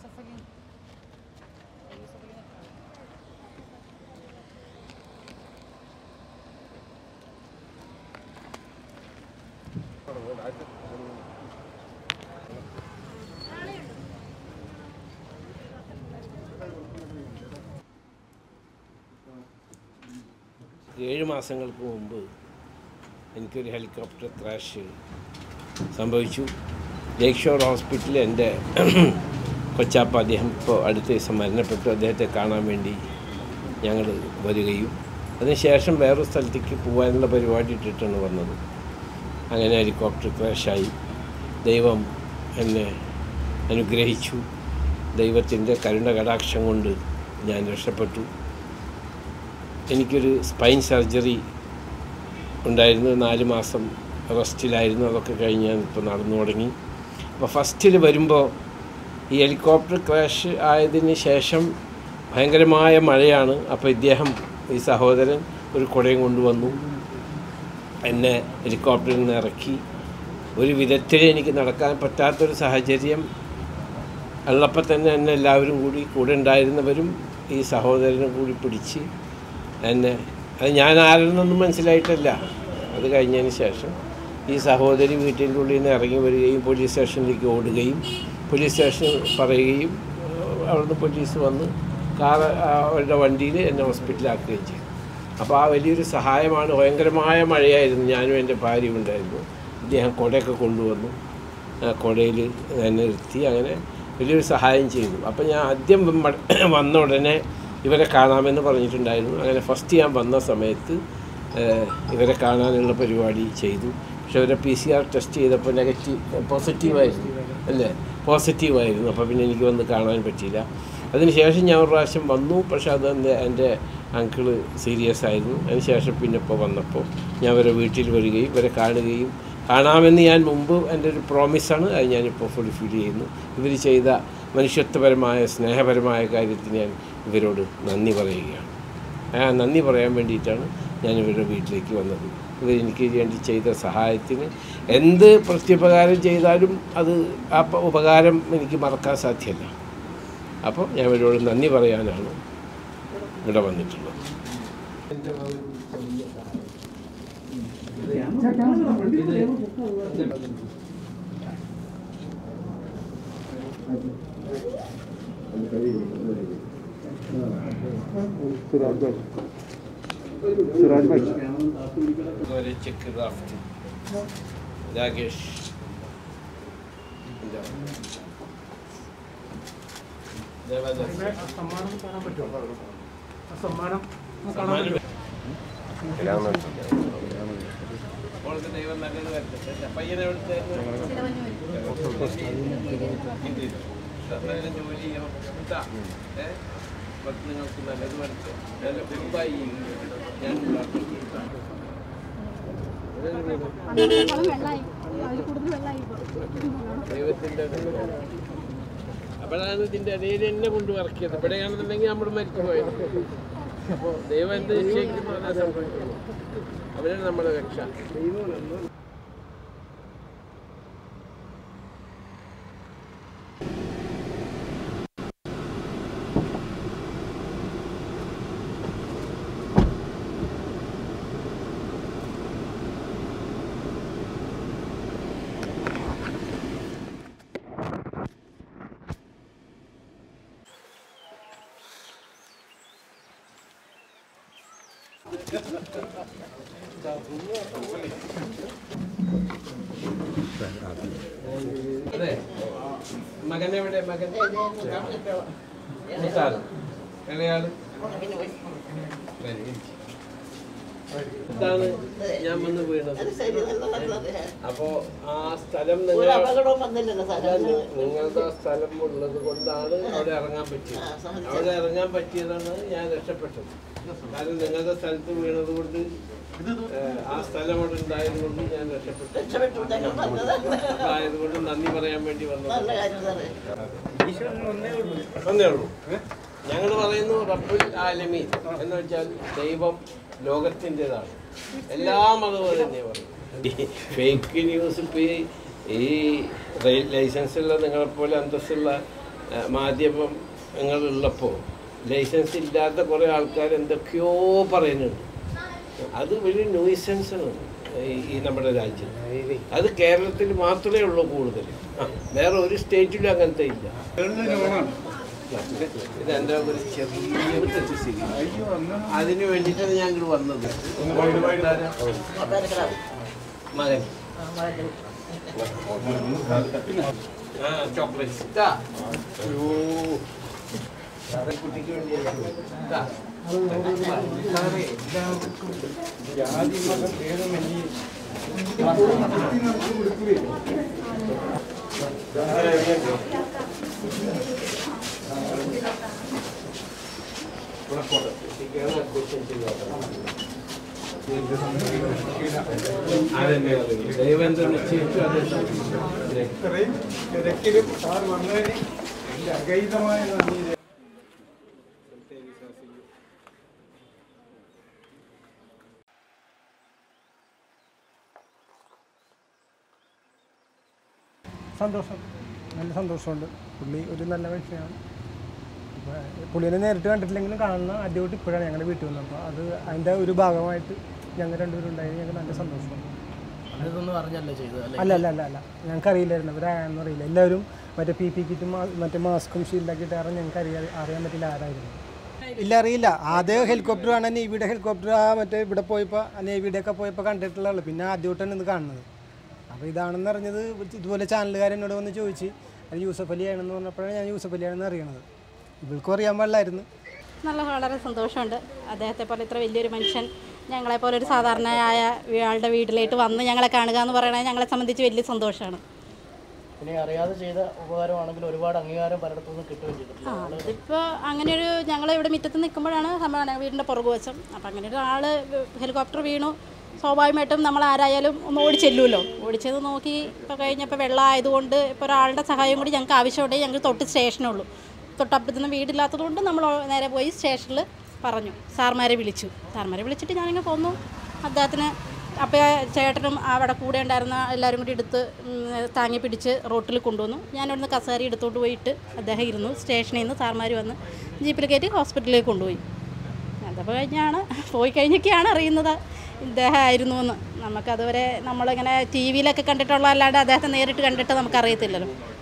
യൂസഫലി യൂസഫലി ഏഴ് മാസങ്ങൾക്ക് മുമ്പ് എനിക്കൊരു ഹെലികോപ്റ്റർ ക്രാഷ് സംഭവിച്ചു ലേക്ക് ഷോർ ഹോസ്പിറ്റലിൽ എൻ്റെ കൊച്ചാപ്പ അദ്ദേഹം ഇപ്പോൾ അടുത്ത ദിവസം മരണപ്പെട്ടു അദ്ദേഹത്തെ കാണാൻ വേണ്ടി ഞങ്ങൾ വരികയും അതിനുശേഷം വേറൊരു സ്ഥലത്തേക്ക് പോകാനുള്ള പരിപാടി ഇട്ടിട്ടാണ് വന്നത് അങ്ങനെ ഹെലികോപ്റ്റർ ക്രാഷായി ദൈവം എന്നെ അനുഗ്രഹിച്ചു ദൈവത്തിൻ്റെ കരുണ കടാക്ഷം കൊണ്ട് ഞാൻ രക്ഷപ്പെട്ടു എനിക്കൊരു സ്പൈൻ സർജറി ഉണ്ടായിരുന്നു നാല് മാസം റെസ്റ്റിലായിരുന്നു അതൊക്കെ കഴിഞ്ഞ് ഞാൻ ഇപ്പോൾ നടന്നു തുടങ്ങി അപ്പോൾ ഫസ്റ്റിൽ വരുമ്പോൾ ഈ ഹെലികോപ്റ്റർ ക്രാഷ് ആയതിന് ശേഷം ഭയങ്കരമായ മഴയാണ് അപ്പോൾ ഇദ്ദേഹം ഈ സഹോദരൻ ഒരു കുടയും കൊണ്ടുവന്നു എന്നെ ഹെലികോപ്റ്ററിൽ നിന്ന് ഇറക്കി ഒരു വിധത്തിൽ എനിക്ക് നടക്കാൻ പറ്റാത്തൊരു സാഹചര്യം ഉള്ളപ്പോൾ തന്നെ എന്നെ എല്ലാവരും കൂടി കൂടെ ഉണ്ടായിരുന്നവരും ഈ സഹോദരനും കൂടി പിടിച്ച് എന്നെ അത് ഞാൻ ആരെന്നൊന്നും മനസ്സിലായിട്ടല്ല അത് കഴിഞ്ഞതിന് ശേഷം ഈ സഹോദരി വീട്ടിൻ്റെ ഉള്ളിൽ നിന്ന് ഇറങ്ങി വരികയും പോലീസ് സ്റ്റേഷനിലേക്ക് ഓടുകയും പോലീസ് സ്റ്റേഷൻ പറയുകയും ഏഹ് അവിടുന്ന് പോലീസ് വന്ന് കാർ അവരുടെ വണ്ടിയിൽ എന്നെ ഹോസ്പിറ്റലാക്കുകയും ചെയ്തു അപ്പോൾ ആ വലിയൊരു സഹായമാണ് ഭയങ്കരമായ മഴയായിരുന്നു ഞാനും എൻ്റെ ഭാര്യയും ഉണ്ടായിരുന്നു ഇദ്ദേഹം കുടയൊക്കെ കൊണ്ടുവന്നു ആ കുടയിൽ എന്നെ നിർത്തി അങ്ങനെ വലിയൊരു സഹായം ചെയ്തു അപ്പോൾ ഞാൻ ആദ്യം മ- വന്ന ഉടനെ ഇവരെ കാണാമെന്ന് പറഞ്ഞിട്ടുണ്ടായിരുന്നു അങ്ങനെ ഫസ്റ്റ് ഞാൻ വന്ന സമയത്ത് ഏഹ്, ഇവരെ കാണാനുള്ള പരിപാടി ചെയ്തു പക്ഷെ ഇവരെ പി സി ആർ ടെസ്റ്റ് ചെയ്തപ്പോൾ നെഗറ്റീവ് പോസിറ്റീവായിരുന്നു അല്ലേ പോസിറ്റീവായിരുന്നു അപ്പോൾ പിന്നെ എനിക്ക് വന്ന് കാണാൻ പറ്റിയില്ല അതിനുശേഷം ഞാൻ ഒരു പ്രാവശ്യം വന്നു പക്ഷെ അത് എൻ്റെ എൻ്റെ അങ്കിള് സീരിയസ് ആയിരുന്നു അതിനുശേഷം പിന്നെ ഇപ്പോൾ വന്നപ്പോൾ ഞാൻ ഇവരെ വീട്ടിൽ വരികയും ഇവരെ കാണുകയും കാണാമെന്ന് ഞാൻ മുമ്പ് എൻ്റെ ഒരു പ്രോമിസാണ് അത് ഞാനിപ്പോൾ ഫുൾഫിൽ ചെയ്യുന്നു ഇവർ ചെയ്ത മനുഷ്യത്വപരമായ സ്നേഹപരമായ കാര്യത്തിന് ഞാൻ ഇവരോട് നന്ദി പറയുകയാണ് ആ നന്ദി പറയാൻ വേണ്ടിയിട്ടാണ് ഞാൻ ഇവരുടെ വീട്ടിലേക്ക് വന്നത് ഇവർ എനിക്ക് വേണ്ടി ചെയ്ത സഹായത്തിന് എന്ത് പ്രത്യുപകാരം ചെയ്താലും അത് ആ പ- ഉപകാരം എനിക്ക് മറക്കാൻ സാധ്യമല്ല അപ്പോൾ ഞാൻ ഇവരോട് നന്ദി പറയാനാണ് ഇവിടെ വന്നിട്ടുള്ളത് ഒരു ചെക്ക് ഡ്രാഫ്റ്റ് രാകേഷ് എന്താ? ദേവദാസ്. സമ്മാനം കാണാൻ പറ്റുമോ ആ സമ്മാനം സമ്മാനം ഓൾക്ക് ദൈവം നല്ലത് വരട്ടെ പയ്യനെ എവിടുത്തെ എന്തായാലും ജോലി ചെയ്യണം കേട്ടാ ഏ പത്ത് നിങ്ങൾക്ക് നല്ലത് വരട്ടെ നല്ല കുടുംബമായി ഞാൻ പ്രാർത്ഥിക്കുന്നു. ദൈവത്തിൻ്റെ അപ്പോഴാണ് ഇതിൻ്റെ ഇടയിൽ എന്നെ കൊണ്ട് ഇറക്കിയത് ഇവിടെയാണെന്നുണ്ടെങ്കിൽ നമ്മൾ മരിച്ചു പോയത് അപ്പോൾ ദൈവം എന്ത് നിശ്ചയിക്കുന്നു അതാ സംഭവിക്കുന്നു അവരാണ് നമ്മുടെ രക്ഷ അതെ മകനെവിടെ മകൻ മൂത്താള് ഇളയാള് ഇതാണ് ഞാൻ വന്ന് വീണത് അപ്പോ ആ സ്ഥലം ഒരു നിങ്ങൾ അപകടവും വന്നില്ലല്ലോ സാറേ നിങ്ങളുടെ ആ സ്ഥലം ഉള്ളത് കൊണ്ടാണ് അവിടെ ഇറങ്ങാൻ പറ്റിയത് ആ, സമ്മതിച്ചു. അവിടെ ഇറങ്ങാൻ പറ്റിയതാണ് ഞാൻ രക്ഷപ്പെട്ടത് കാരണം നിങ്ങളുടെ സ്ഥലത്ത് വീണത് കൊണ്ട് ഏഹ്, ആ സ്ഥലം അവിടെ ഉണ്ടായത് കൊണ്ട് ഞാൻ രക്ഷപ്പെട്ടു രക്ഷപ്പെട്ടു ഞങ്ങൾ വന്നത് അപ്പൊ ആയതുകൊണ്ട് നന്ദി പറയാൻ വേണ്ടി നല്ല വന്നത് കാര്യം സാറേ ഒന്നേ ഉള്ളൂ ഞങ്ങൾ പറയുന്നു റബ്ബുൽ ആലമീൻ എന്ന് വെച്ചാൽ ദൈവം ലോകത്തിൻ്റെതാണ് എല്ലാ മതവും തന്നെ പറയും ഫേക്ക് ന്യൂസ് ഇപ്പോൾ ഈ ഈ ലൈസൻസുള്ള നിങ്ങളെപ്പോലെ അന്തസ്സുള്ള ആ, മാധ്യമങ്ങളുള്ളപ്പോൾ ലൈസൻസ് ഇല്ലാത്ത കുറേ ആൾക്കാർ എന്തൊക്കെയോ പറയുന്നുണ്ട് അത് വലിയ ന്യൂസൻസാണ് ഈ ഈ നമ്മുടെ രാജ്യം അത് കേരളത്തിൽ മാത്രമേ ഉള്ളൂ കൂടുതൽ ആ, വേറെ ഒരു സ്റ്റേറ്റിലും അങ്ങനത്തെ ഇല്ല ഇത് എൻ്റെ ഒരു ചെറിയൊരു തെറ്റ് അതിന് വേണ്ടിയിട്ടാണ് ഞാൻ ഇങ്ങോട്ട് വന്നത് മകൻ ആ ചോക്ലേറ്റ് ഇതാ അയ്യോ കുട്ടിക്ക് വേണ്ടിയല്ല ഇതാ അതെന്നെ ദൈവം നിശ്ചയിച്ചു അതെ ഇത്രയും തിരക്കിലും സാർ വന്നതിന് എൻ്റെ അഗൈതമായ നന്ദി സന്തോഷം നല്ല സന്തോഷമുണ്ട് പുള്ളി ഒരു നല്ല മനുഷ്യനാണ് അപ്പോൾ പുള്ളിനെ നേരിട്ട് കണ്ടിട്ടില്ലെങ്കിലും കാണുന്ന ആദ്യമായിട്ട് ഇപ്പോഴാണ് ഞങ്ങളുടെ വീട്ടിൽ വന്നപ്പോൾ അത് അതിൻ്റെ ഒരു ഭാഗമായിട്ട് ഞങ്ങൾ രണ്ടുപേരും ഉണ്ടായിരുന്നു ഞങ്ങൾക്ക് നല്ല സന്തോഷമുണ്ട് ഇതൊന്നും അറിഞ്ഞല്ലേ ചെയ്തത് അല്ലേ അല്ല അല്ല അല്ല അല്ല ഞങ്ങൾക്ക് അറിയില്ലായിരുന്നു ഇവരാണെന്ന് അറിയില്ല എല്ലാവരും മറ്റേ പി പി കിറ്റും മറ്റേ മാസ്കും ഷീൽഡൊക്കെ ഇട്ടാറ് ഞങ്ങൾക്ക് അറിയാൻ അറിയാൻ പറ്റില്ല ആരായിരുന്നു ഇല്ല അറിയില്ല ആദ്യം ഹെലികോപ്റ്റർ ആണ് നേവിയുടെ ഹെലികോപ്റ്റർ ആ മറ്റേ ഇവിടെ പോയപ്പോൾ നേവിയുടെ ഒക്കെ പോയപ്പോൾ കണ്ടിട്ടുള്ള ആള് പിന്നെ ആദ്യമായിട്ടാണ് ഇത് കാണുന്നത് അപ്പോൾ ഇതാണെന്ന് അറിഞ്ഞത് ഇതുപോലെ ചാനലുകാർ എന്നോട് വന്ന് ചോദിച്ച് അത് യൂസഫ് അലി ആണെന്ന് പറഞ്ഞപ്പോഴാണ് ഞാൻ യൂസഫ് അലി ആണെന്ന് അറിയണത് ഇവൾക്കും അറിയാൻ പാടില്ലായിരുന്നു നല്ല വളരെ സന്തോഷമുണ്ട് അദ്ദേഹത്തെ പോലെ ഇത്ര വലിയൊരു മനുഷ്യൻ ഞങ്ങളെപ്പോലെ ഒരു സാധാരണയായ ആളുടെ വീട്ടിലേക്ക് വന്ന് ഞങ്ങളെ കാണുക എന്ന് പറയുന്നത് ഞങ്ങളെ സംബന്ധിച്ച് വലിയ സന്തോഷമാണ് പിന്നെ അറിയാതെ ചെയ്ത ഉപകാരമാണെങ്കിൽ ഒരുപാട് അംഗീകാരം പലയിടത്തു നിന്ന് കിട്ടുകയും ചെയ്തിട്ടുണ്ട് ആ അതിപ്പോൾ അങ്ങനെ ഒരു ഞങ്ങൾ ഇവിടെ മുറ്റത്ത് നിൽക്കുമ്പോഴാണ് സംഭവം വീടിൻ്റെ പുറകുവശം അപ്പം അങ്ങനെ ഒരു ആൾ ഹെലികോപ്റ്റർ വീണു സ്വാഭാവികമായിട്ടും നമ്മൾ ആരായാലും ഒന്ന് ഓടിച്ചെല്ലുമല്ലോ ഓടിച്ചത് നോക്കി ഇപ്പോൾ കഴിഞ്ഞപ്പോൾ വെള്ളം ആയതുകൊണ്ട് ഇപ്പോൾ ഒരാളുടെ സഹായം കൂടി ഞങ്ങൾക്ക് ആവശ്യമുണ്ടെങ്കിൽ ഞങ്ങൾ തൊട്ട് സ്റ്റേഷനുള്ളൂ തൊട്ടപ്പുറത്തുനിന്ന് വീടില്ലാത്തതുകൊണ്ട് നമ്മൾ നേരെ പോയി സ്റ്റേഷനിൽ പറഞ്ഞു സാർമാരെ വിളിച്ചു സാർമാരെ വിളിച്ചിട്ട് ഞാനിങ്ങനെ പോന്നു അദ്ദേഹത്തിന് അപ്പോൾ ചേട്ടനും അവിടെ കൂടെ ഉണ്ടായിരുന്ന എല്ലാവരും കൂടി എടുത്ത് ഉം, താങ്ങി പിടിച്ച് റോട്ടിൽ കൊണ്ടുവന്നു ഞാൻ അവിടുന്ന് കസേര എടുത്തോണ്ട് പോയിട്ട് അദ്ദേഹം ഇരുന്നു സ്റ്റേഷനിൽ നിന്ന് സാർമാർ വന്ന് ജീപ്പിൽ കയറ്റി ഹോസ്പിറ്റലിലേക്ക് കൊണ്ടുപോയി അതപ്പോൾ കഴിഞ്ഞാണ് പോയി കഴിഞ്ഞൊക്കെയാണ് അറിയുന്നത് ഇദ്ദേഹം ആയിരുന്നു എന്ന് നമുക്കതുവരെ നമ്മളിങ്ങനെ ടി വിയിലൊക്കെ കണ്ടിട്ടുള്ള അല്ലാണ്ട് അദ്ദേഹത്തെ നേരിട്ട് കണ്ടിട്ട് നമുക്കറിയത്തില്ലല്ലോ